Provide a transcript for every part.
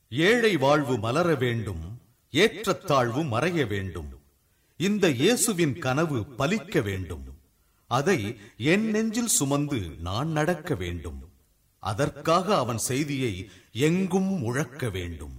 ஏழை வாழ்வு மலர வேண்டும் ஏற்றத்தாழ்வு மறைய வேண்டும் இந்த இயேசுவின் கனவு பலிக்க வேண்டும் அதை என் நெஞ்சில் சுமந்து நான் நடக்க வேண்டும் அதற்காக அவன் செய்தியை எங்கும் முழக்க வேண்டும்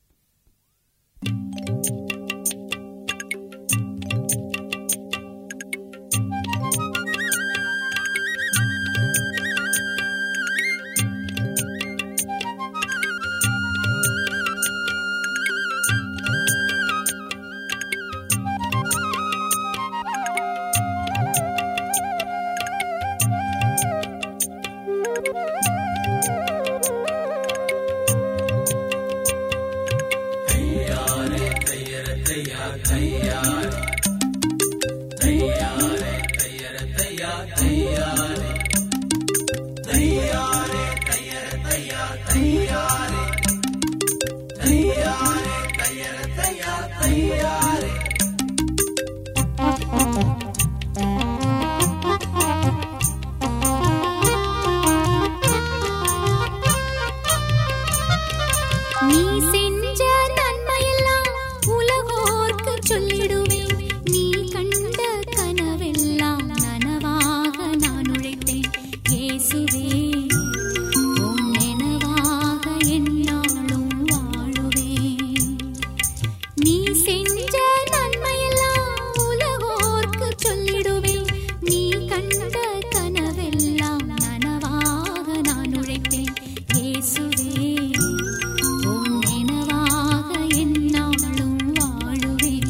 நீ செஞ்ச நன்மையெல்லாம் உலகோர்க்கு சொல்லிடுவேன் நீ கண்ட கனவெல்லாம் நனவாக நான் உழைத்தேன் இயேசுவே உன் நினைவாக எந்நாளும் வாழுவேன் நீ செஞ்ச நன்மையெல்லாம் உலகோர்க்கு சொல்லிடுவேன் நீ கண்ட கனவெல்லாம் நனவாக நான் உழைத்தேன் இயேசுவே உன் நினைவாக எந்நாளும் வாழுவேன்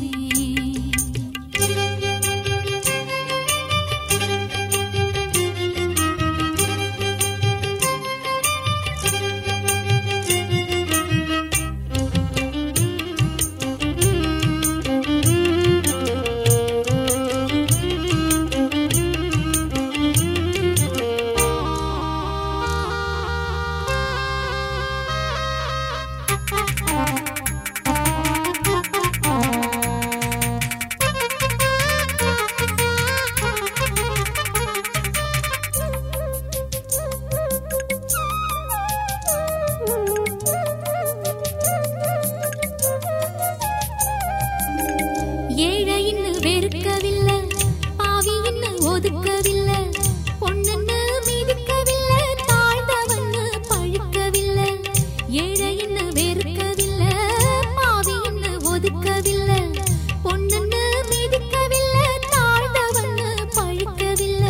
ஏழையின்னு வெறுக்கவில்லை பாவியின்னு ஒதுக்கவில்லை பொண்ணுன்னு மிதிக்கவில்லை தாழ்ந்தவன்னு பழுக்கவில்லை ஏழையின்னு வெறுக்கவில்லை பாவியின்னு ஒதுக்கவில்லை பொண்ணுன்னு மிதிக்கவில்லை தாழ்ந்தவன்னு பழுக்கவில்லை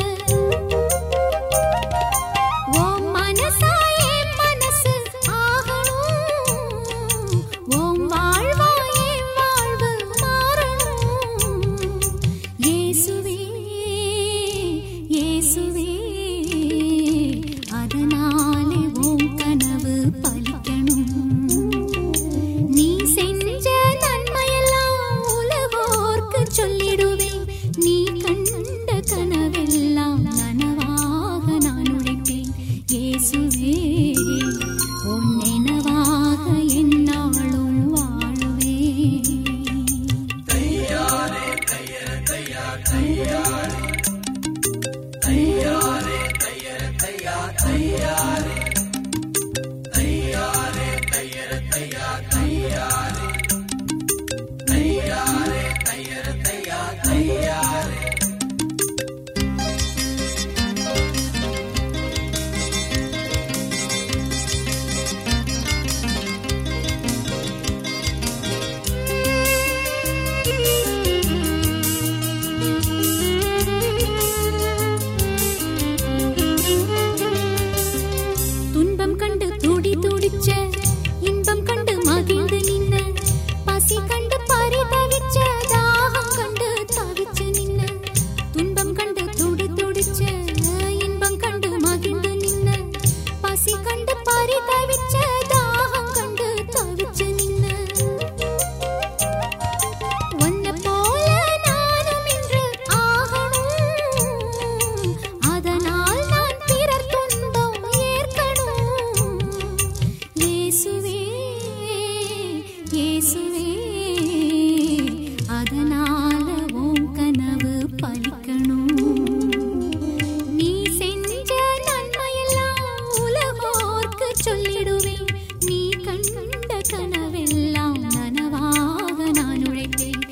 ஓம் மனசா என் மனசு ஆகணும் ஓம் வாழ்வா என் வாழ்வு மாறணும் இயேசுவே இயேசுவே அதனாலே ஓம் கனவு பலிக்கணும் நீ செஞ்ச நன்மையெல்லாம் உலகோர்க்கு சொல்லிடுவேன் நீ கண்ட கனவெல்லாம் நனவாக நான் உழைப்பேன் இயேசுவே உன் நினைவாக எந்நாளும் வாழுவேன் துன்பம் கண்டு துடி துடிச்ச இன்பம் கண்டு மகிழ்ந்து நின்ன பசி கண்டு பரிதவிச்ச தாகம் கண்டு தவிச்சு நின்ன துன்பம் கண்டு துடி துடிச்ச இன்பம் கண்டு மகிழ்ந்து நின்ன பசி கண்டு பரிதவிச்ச தாகம் கண்டு தவிச்சு நின்ன உன்னை போல நானும் இன்று ஆகணும் அதனால் நான் பிறர் துன்பம் ஏற்கணும் இயேசுவே இயேசுவே அதனால உன் கனவு பலிக்கணும் நீ செஞ்ச நன்மையெல்லாம் உலகோர்க்கு சொல்லிடுவேன் நீ கண்ட கண்ட கனவெல்லாம் நனவாக நான் உழைத்தேன்